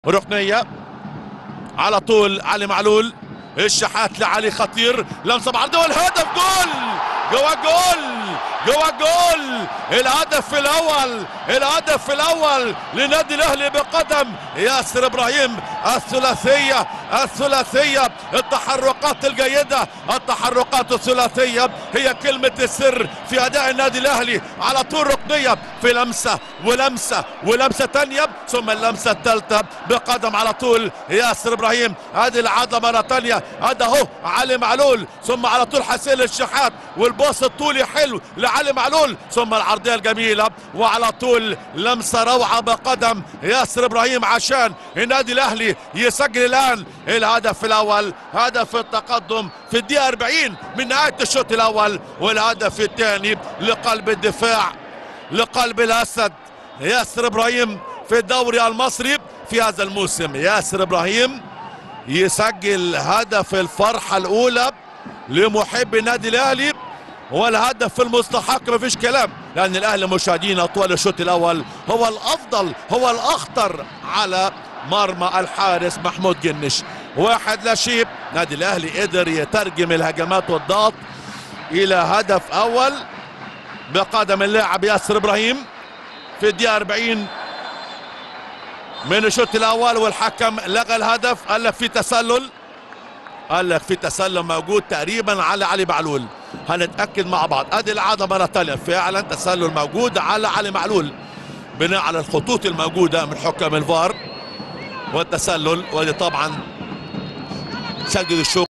ركنيه على طول علي معلول الشحات لعلي خطير لمسه بعرضه والهدف جول جوا جول جوا جول الهدف الاول الهدف الاول لنادي الاهلي بقدم ياسر ابراهيم الثلاثيه الثلاثيه التحركات الجيده التحركات الثلاثيه هي كلمه السر في اداء النادي الاهلي على طول ركنيه في لمسه ولمسه ولمسه ثانيه ثم اللمسه الثالثه بقدم على طول ياسر ابراهيم هذه العاده مره ثانيه هذا اهو علي معلول ثم على طول حسين الشحات والباص الطولي حلو لعلي معلول ثم العرضيه الجميله وعلى طول لمسه روعه بقدم ياسر ابراهيم عشان النادي الاهلي يسجل الان الهدف الاول هدف التقدم في الدقيقه 40 من نهايه الشوط الاول والهدف الثاني لقلب الدفاع لقلب الاسد ياسر ابراهيم في الدوري المصري في هذا الموسم ياسر ابراهيم يسجل هدف الفرحه الاولى لمحب النادي الاهلي والهدف المستحق مفيش كلام لان الاهلي مشاهدينا طوال الشوط الاول هو الافضل هو الاخطر على مرمى الحارس محمود جنش واحد لا شيء نادي الاهلي قدر يترجم الهجمات والضغط الى هدف اول بقدم اللاعب ياسر ابراهيم في الدقيقه 40 من الشوط الاول والحكم لغى الهدف قال لك في تسلل قال لك في تسلل موجود تقريبا على علي معلول هنتاكد مع بعض ادي العاده مره ثانيه فعلا تسلل موجود على علي معلول بناء على الخطوط الموجوده من حكام الفار والتسلل ودي طبعا سجل الشوط